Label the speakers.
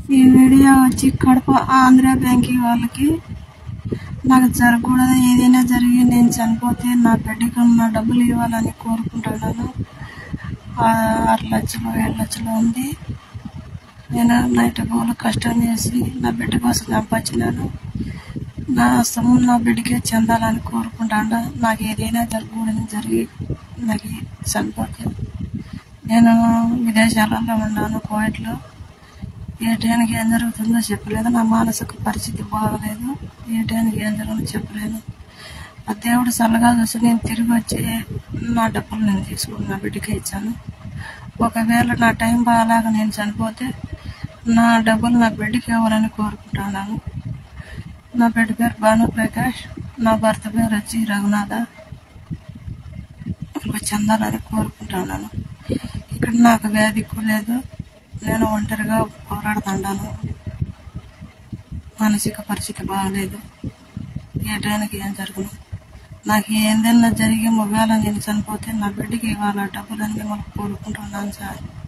Speaker 1: ఈ వీడియో వచ్చి కడప ఆంధ్ర బ్యాంక్ వాళ్ళకి నాకు జరగకూడదు ఏదైనా జరిగి నేను చనిపోతే నా బిడ్డకు నా డబ్బులు ఇవ్వాలని కోరుకుంటున్నాను ఆ ఆరు లక్షలు ఏడు లక్షలు ఉంది నేను నైట్ గోలు కష్టం చేసి నా బిడ్డ కోసం సంపాదించినాను నా సొమ్ము నా బిడ్డకే చెందాలని కోరుకుంటాను నాకు ఏదైనా జరగకూడదు జరిగి నాకు చనిపోతే నేను విదేశాలలో ఉన్నాను కోవిడ్లో ఏ టైంకి ఏం జరుగుతుందో చెప్పలేదు నా మానసిక పరిస్థితి బాగలేదు ఏ టైంకి ఏం జరుగుతుందో చెప్పలేను ఆ దేవుడు చల్లగా చూసి నేను తిరిగి వచ్చి నా డబ్బులు నేను తీసుకుని నా బిడ్డకి ఇచ్చాను ఒకవేళ నా టైం బాగాలాగ నేను చనిపోతే నా డబ్బులు నా బిడ్డకి ఇవ్వాలని కోరుకుంటున్నాను నా బిడ్డ పేరు భాను ప్రకాష్ నా భర్త పేరు వచ్చి రఘునాథ వాళ్ళకి చెందాలని కోరుకుంటున్నాను ఇక్కడ నాకు వ్యాధి ఎక్కువ లేదు నేను ఒంటరిగా పోరాడుతున్నాను మానసిక పరిస్థితి బాగలేదు ఏ టైంకి ఏం జరగను నాకు ఏందన్నా జరిగి ఒకవేళ నేను చనిపోతే నా బిడ్డకి ఇవాళ డబ్బులని మిమ్మల్ని కోరుకుంటున్నాను సార్